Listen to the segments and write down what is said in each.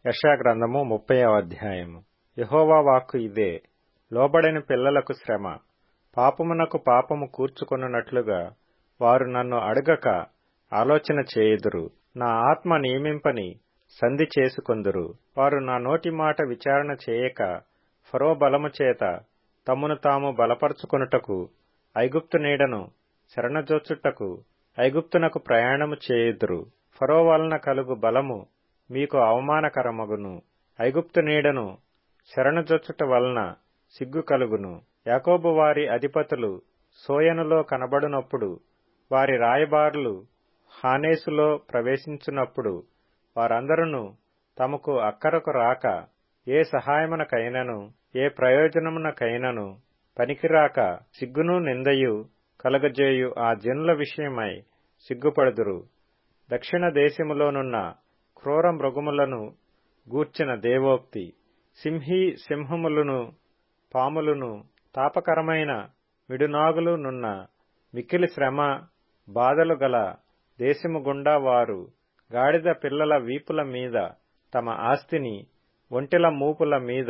యశాగ్రంథము ముప్పైవ అధ్యాయము యహోవా వాక్కు ఇదే లోబడని పిల్లలకు శ్రమ పాపమునకు పాపము కూర్చుకొనున్నట్లుగా వారు నన్ను అడగక ఆలోచన చేయుదురు నా ఆత్మ నియమింపని సంధి చేసుకొందురు వారు నా నోటి మాట విచారణ చేయక ఫరో బలము చేత తమ్మును తాము బలపరుచుకొనుటకు ఐగుప్తు నీడను శరణజొచ్చుటకు ఐగుప్తునకు ప్రయాణము చేయుదురు ఫరో వలన కలుగు బలము మీకు అవమానకరమగును ఐగుప్తు నీడను శరణజొచ్చుట వలన సిగ్గు కలుగును యాకోబు వారి అధిపతులు సోయనులో కనబడునప్పుడు వారి రాయబారులు హానేసులో ప్రవేశించున్నప్పుడు వారందరూ తమకు అక్కరకు రాక ఏ సహాయమునకైనను ఏ ప్రయోజనమునకైనను పనికిరాక సిగ్గును నిందయు కలగజేయు ఆ జనుల విషయమై సిగ్గుపడుదురు దక్షిణ దేశములోనున్న క్రూర మృగములను గూర్చిన దేవోక్తి సింహీ సింహములను పాములను తాపకరమైన మిడునాగులు నున్న మిక్కిలి శ్రమ బాధలు గల దేశము గుండా వారు గాడిద పిల్లల వీపుల మీద తమ ఆస్తిని ఒంటెల మూపుల మీద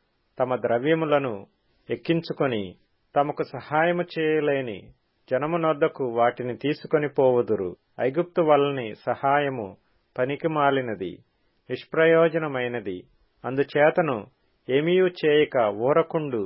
తమ ద్రవ్యములను ఎక్కించుకొని తమకు సహాయము చేయలేని జనమునొద్దకు వాటిని తీసుకొని పోవుదురు ఐగుప్తు వల్లని సహాయము పనికిమాలినది నిష్ప్రయోజనమైనది అందుచేతను ఏమీయూ చేయక ఊరకుండు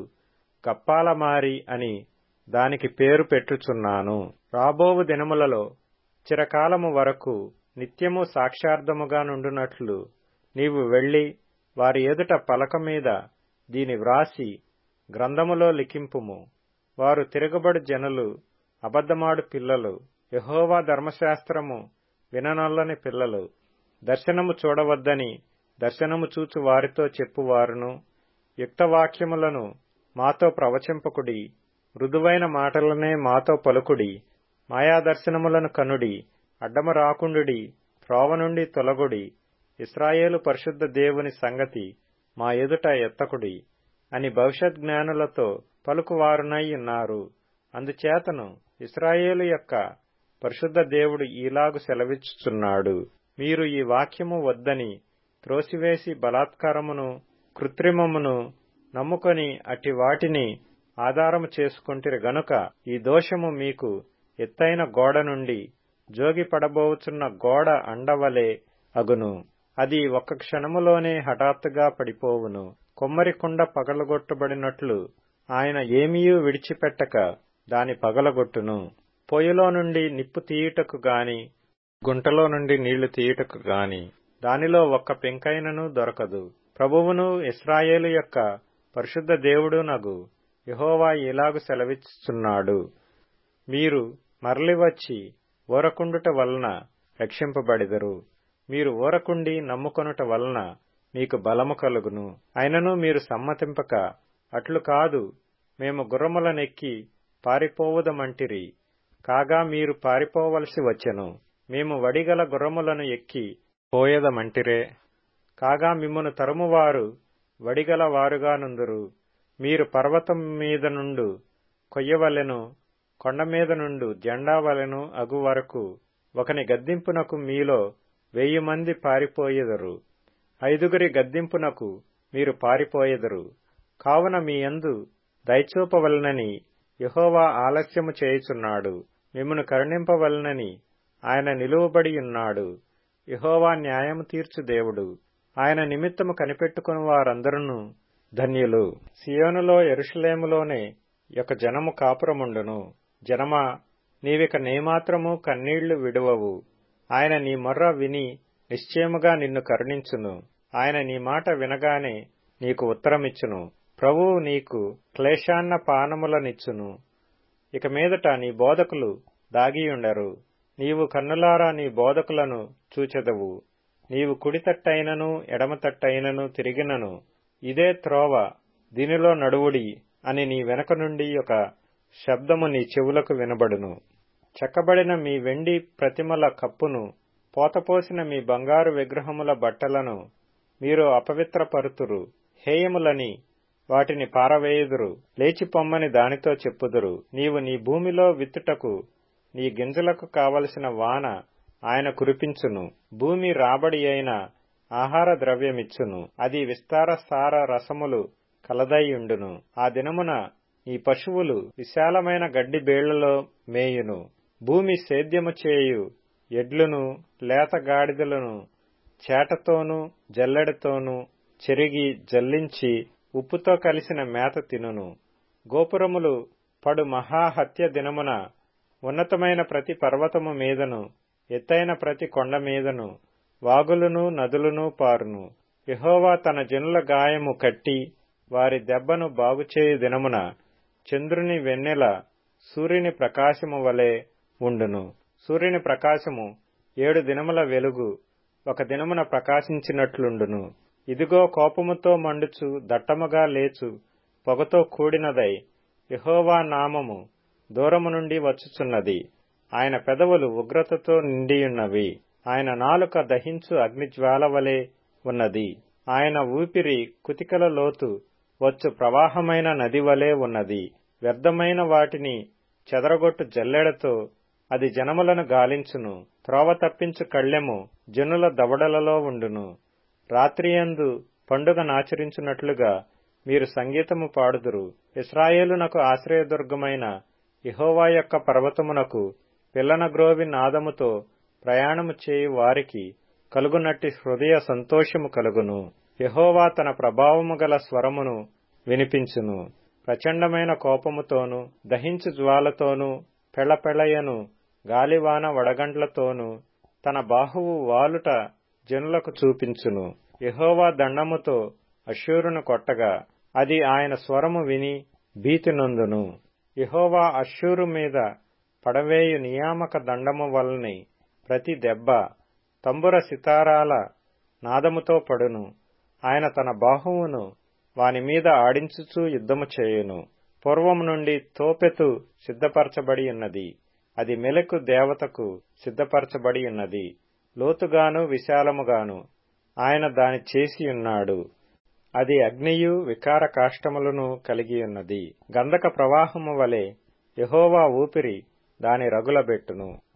గప్పాలమారి అని దానికి పేరు పెట్టుచున్నాను రాబోవు దినములలో చిరకాలము వరకు నిత్యము సాక్షార్థముగా నుండునట్లు నీవు వెళ్లి వారి ఎదుట పలక మీద దీని వ్రాసి గ్రంథములో లిఖింపుము వారు తిరగబడు జనులు అబద్ధమాడు పిల్లలు యహోవా ధర్మశాస్త్రము విననొల్లని పిల్లలు దర్శనము చూడవద్దని దర్శనము చూచు వారితో చెప్పువారును యుక్తవాక్యములను మాతో ప్రవచింపకుడి మృదువైన మాటలనే మాతో పలుకుడి మాయాదర్శనములను కనుడి అడ్డము రాకుండుడి త్రోవ నుండి తొలగుడి ఇస్రాయేలు పరిశుద్ధ దేవుని సంగతి మా ఎదుట ఎత్తకుడి అని భవిష్యత్ జ్ఞానులతో పలుకువారునై ఉన్నారు అందుచేతను ఇస్రాయేలు యొక్క పరిశుద్ధ దేవుడు ఈలాగు సెలవిచ్చుచున్నాడు మీరు ఈ వాక్యము వద్దని త్రోసివేసి బలాత్కారమును కృత్రిమమును నమ్ముకొని అట్టి వాటిని ఆధారము చేసుకుంటిరి గనుక ఈ దోషము మీకు ఎత్తైన గోడ నుండి జోగి పడబోచున్న గోడ అండవలే అగును అది ఒక్క క్షణములోనే హఠాత్తుగా పడిపోవును కొమ్మరి కుండ పగలగొట్టబడినట్లు ఆయన ఏమీయూ విడిచిపెట్టక దాని పగలగొట్టును పొయ్యిలో నుండి నిప్పు తీయుటకు గాని గుంటలో నుండి నీళ్లు తీయుటకు గాని దానిలో ఒక్క పెంకైనను దొరకదు ప్రభువును ఇస్రాయేలు యొక్క పరిశుద్ధ దేవుడు నగు యహోవా ఇలాగు సెలవిస్తున్నాడు మీరు మరలివచ్చి ఊరకుండుట వలన రక్షింపబడిదరు మీరు ఊరకుండి నమ్ముకొనుట వలన మీకు బలము కలుగును అయినను మీరు సమ్మతింపక అట్లు కాదు మేము గుర్రములనెక్కి పారిపోవుదమంటిరి కాగా మీరు పారిపోవలసి వచ్చెను మేము వడిగల గుర్రములను ఎక్కి పోయేదమంటిరే కాగా మిమ్మను తరుమువారు వడిగల వారుగా నుందురు మీరు పర్వతం మీద నుండు కొయ్యవలెను కొండ మీద నుండు జెండా వలెను అగు వరకు ఒకని గద్దింపునకు మీలో వెయ్యి మంది పారిపోయెదరు ఐదుగురి గద్దింపునకు మీరు పారిపోయెదరు కావున మీ యందు దయచూపవలనని యహోవా ఆలస్యము చేయుచున్నాడు మిమ్మను కరుణింపవలనని ఆయన నిలువబడియున్నాడు యహోవా న్యాయము తీర్చు దేవుడు ఆయన నిమిత్తము కనిపెట్టుకుని వారందరూ ధన్యులు సియోనులో ఎరుషలేములోనే ఒక జనము కాపురముండును జనమా నీవిక నేమాత్రము కన్నీళ్లు విడువవు ఆయన నీ మొర్ర విని నిశ్చయముగా నిన్ను కరుణించును ఆయన నీ మాట వినగానే నీకు ఉత్తరమిచ్చును ప్రభువు నీకు క్లేశాన్న పానములనిచ్చును ఇక మీదట నీ బోధకులు దాగియుండరు నీవు కన్నులారా నీ బోధకులను చూచెదవు నీవు కుడితట్టైనను ఎడమతట్టైనను తిరిగినను ఇదే త్రోవ దీనిలో నడువుడి అని నీ వెనక నుండి ఒక శబ్దము నీ చెవులకు వినబడును చెక్కబడిన మీ వెండి ప్రతిమల కప్పును పోతపోసిన మీ బంగారు విగ్రహముల బట్టలను మీరు అపవిత్రపరుతురు హేయములని వాటిని పారవేయుదురు లేచి పొమ్మని దానితో చెప్పుదురు నీవు నీ భూమిలో విత్తుటకు నీ గింజలకు కావలసిన వాన ఆయన కురిపించును భూమి రాబడి అయిన ఆహార ద్రవ్యమిచ్చును అది విస్తార సార రసములు కలదైయుండును ఆ దినమున ఈ పశువులు విశాలమైన గడ్డి బేళ్లలో మేయును భూమి సేద్యము చేయు ఎడ్లును లేత గాడిదలను చేటతోనూ జల్లెడతోనూ చెరిగి జల్లించి ఉప్పుతో కలిసిన మేత తినును గోపురములు పడు మహాహత్య దినమున ఉన్నతమైన ప్రతి పర్వతము మీదను ఎత్తైన ప్రతి కొండ మీదను వాగులను నదులను పారును యహోవా తన జనుల గాయము కట్టి వారి దెబ్బను బాగుచేయు దినమున చంద్రుని వెన్నెల సూర్యుని ప్రకాశము వలె ఉండును సూర్యుని ప్రకాశము ఏడు దినముల వెలుగు ఒక దినమున ప్రకాశించినట్లుండును ఇదిగో కోపముతో మండుచు దట్టముగా లేచు పొగతో కూడినదై యహోవా నామము దూరము నుండి వచ్చుచున్నది ఆయన పెదవులు ఉగ్రతతో నిండియున్నవి ఆయన నాలుక దహించు అగ్నిజ్వాల వలె ఉన్నది ఆయన ఊపిరి కుతికల లోతు వచ్చు ప్రవాహమైన నది వలె ఉన్నది వ్యర్థమైన వాటిని చెదరగొట్టు జల్లెడతో అది జనములను గాలించును త్రోవ తప్పించు కళ్ళెము జనుల దవడలలో ఉండును రాత్రియందు పండుగ నాచరించున్నట్లుగా మీరు సంగీతము పాడుదురు ఇస్రాయేలునకు ఆశ్రయదుర్గమైన ఇహోవా యొక్క పర్వతమునకు పిల్లనగ్రోవి నాదముతో ప్రయాణము చేయు వారికి కలుగునట్టి హృదయ సంతోషము కలుగును యహోవా తన ప్రభావము గల స్వరమును వినిపించును ప్రచండమైన కోపముతోనూ దహించు జ్వాలతోనూ పెళపెళయను గాలివాన వడగండ్లతోనూ తన బాహువు వాలుట జనులకు చూపించును యహోవా దండముతో అశ్షూరును కొట్టగా అది ఆయన స్వరము విని భీతి నొందును యహోవా అశ్షూరు మీద పడవేయు నియామక దండము వలని ప్రతి దెబ్బ తంబుర సితారాల నాదముతో పడును ఆయన తన బాహువును వాని మీద ఆడించుచూ యుద్ధము చేయును పూర్వం నుండి తోపెతు సిద్ధపరచబడి ఉన్నది అది మెలకు దేవతకు సిద్ధపరచబడి ఉన్నది లోతుగాను విశాలముగాను ఆయన దాని చేసియున్నాడు అది అగ్నియు వికార కాష్టములను కలిగియున్నది గంధక ప్రవాహము వలె యహోవా ఊపిరి దాని రగులబెట్టును